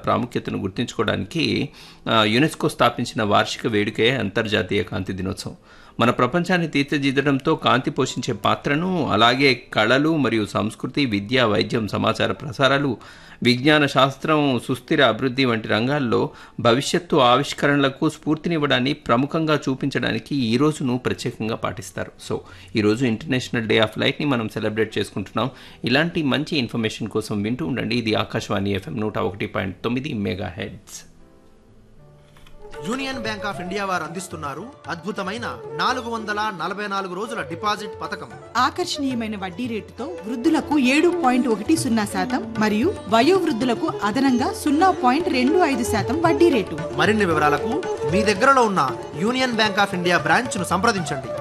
ప్రాముఖ్యతను గుర్తించుకోవడానికి ఆ, యునెస్కో స్థాపించిన వార్షిక వేడుకే అంతర్జాతీయ కాంతి దినోత్సవం మన ప్రపంచాన్ని తీర్చిదిద్దడంతో కాంతి పోషించే పాత్రను అలాగే కళలు మరియు సంస్కృతి విద్య వైద్యం సమాచార ప్రసారాలు విజ్ఞాన శాస్త్రం సుస్థిర అభివృద్ధి వంటి రంగాల్లో భవిష్యత్తు ఆవిష్కరణలకు స్ఫూర్తినివ్వడాన్ని ప్రముఖంగా చూపించడానికి ఈ రోజును ప్రత్యేకంగా పాటిస్తారు సో ఈ రోజు ఇంటర్నేషనల్ డే ఆఫ్ లైట్ని మనం సెలబ్రేట్ చేసుకుంటున్నాం ఇలాంటి మంచి ఇన్ఫర్మేషన్ కోసం వింటూ ఉండండి ఇది ఆకాశవాణి ఎఫ్ఎం నూట ఒకటి పాయింట్ తొమ్మిది megahertz union bank of India వారు అందిస్తున్నారు అద్భుతమైన నాలుగు వందల నలభై నాలుగు రోజుల డిపాజిట్ పథకం ఆకర్షణీయమైన వడ్డీ రేటుతో వృద్ధులకు ఏడు పాయింట్ ఒకటి సున్నా శాతం మరియు వయోవృద్ధులకు అదనంగా సున్నా పాయింట్ రెండు ఐదు శాతం వడ్డీ రేటు మరిన్ని వివరాలకు మీ దగ్గరలో ఉన్న union bank of India branch ను సంప్రదించండి